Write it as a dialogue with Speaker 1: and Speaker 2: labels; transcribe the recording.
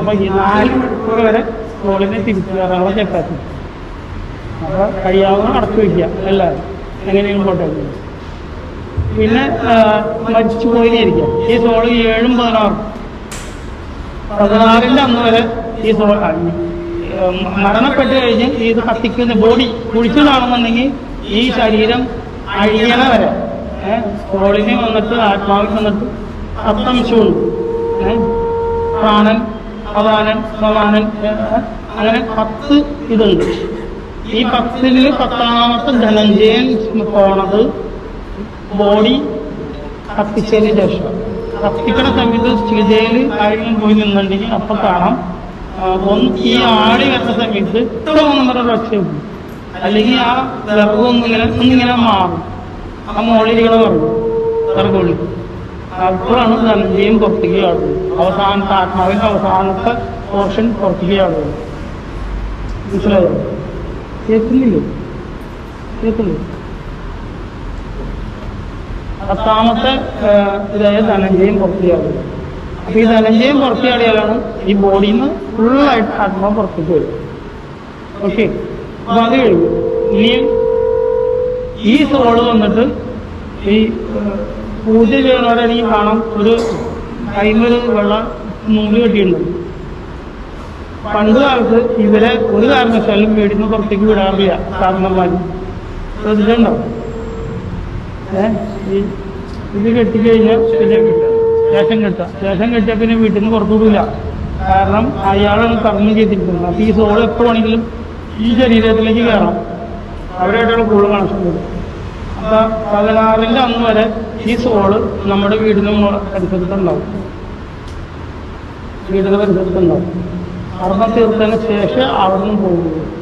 Speaker 1: നാല് മണിക്കൂർ വരെ സോളിനെ തിരിച്ചു കയറാനുള്ള കപ്പാസിറ്റി അപ്പോൾ കഴിയാവുന്ന അടച്ചു വയ്ക്കുക എല്ലാവരും എങ്ങനെയും പോട്ടെ പിന്നെ ആ, മരിച്ചു പോയിരിക്കുക ഈ സോള് ഏഴും പതിനാറും പതിനാറിൻ്റെ അന്ന് വരെ ഈ സോൾ അഴിഞ്ഞു. ഉം, മരണപ്പെട്ട് കഴിഞ്ഞ് ഇത് കത്തിക്കുന്ന ബോഡി കുഴിച്ചതാണെന്നുണ്ടെങ്കിൽ ഈ ശരീരം അഴിയണ വരെ ഏഹ് സോളിന് വന്നിട്ട് ആത്മാവിൽ വന്നിട്ട് സപ്തംശമുണ്ട് ഏഹ് പ്രാണൻ അപാനൻ സമാനൻ ഏഹ്, അങ്ങനെ പത്ത് ഇതുണ്ട് ഈ പത്തില് പത്താമത്തെ ധനഞ്ജയൻ പോണത് ബോഡി കത്തിച്ചതിന് ശേഷം കത്തിക്കണ സമയത്ത് ചിതയിൽ ആരെങ്കിലും പോയി നിന്നുണ്ടെങ്കിൽ അപ്പൊ കാണാം ആ, ഒന്ന് ഈ ആടി വരുന്ന സമയത്ത് നമ്മുടെ രക്ഷയും അല്ലെങ്കിൽ ആ വിറക് ഒന്നിങ്ങനെ ഒന്നിങ്ങനെ മാറും ആ മുകളിലിരിക്കണ വിറക് വിറകുള്ളി അപ്പോഴാണ് ധനഞ്ജയം പുറത്തേക്ക് ചാടുന്നത് അവസാനത്തെ ആത്മാവിന്റെ അവസാനത്തെ പോർഷൻ പുറത്തേക്ക് ചാടുന്നത് മനസ്സിലായോ കേൾക്കുന്നില്ലേ കേൾക്കുന്നില്ലേ പത്താമത്തെ ആ, ഇതായ ധനഞ്ജയം പുറത്തിയാകും അപ്പൊ ഈ ധനഞ്ജയം പുറത്തിയാടിയാലാണ് ഈ ബോഡിയിൽ നിന്ന് ഫുള്ളായിട്ട് ആത്മാവ് പുറത്തേക്ക് വരും ഓക്കെ അപ്പൊ അത് കഴിഞ്ഞു ഇനി ഈ സോള് വന്നിട്ട് ഈ ആ, പൂജ ചെയ്യണവരാണെങ്കിൽ കാണാം ഒരു കൈമൊരു വെള്ള നൂല് കെട്ടിയിട്ടുണ്ട് പണ്ട് കാലത്ത് ഇവരെ ഒരു കാരണവശാലും വീടിന്ന് പുറത്തേക്ക് വിടാറില്ല കാരണന്മാർ ശ്രദ്ധിച്ചിട്ടുണ്ടോ ഏഹ് ഈ ഇത് കെട്ടിക്കഴിഞ്ഞാൽ പിന്നെ ശേഷം കെട്ടുക ശേഷം കെട്ടിയാൽ പിന്നെ വീട്ടിൽ നിന്ന് പുറത്തു വിടില്ല കാരണം അയാളാണ് കർമ്മം ചെയ്തിരിക്കുന്നത് അപ്പൊ ഈ സോൾ എപ്പോൾ വേണമെങ്കിലും ഈ ശരീരത്തിലേക്ക് കയറാം അവരായിട്ടുള്ള കൂടുതൽ കണക്ഷൻ വരും അപ്പൊ പതിനാറിന്റെ അന്ന് വരെ ഈ സോള് നമ്മുടെ വീടിന് മു- പരിസരത്തുണ്ടാവും വീടിന്റെ പരിസരത്തുണ്ടാവും കർമ്മം തീർത്തതിന് ശേഷം അവിടെ നിന്ന് പോകുന്നത്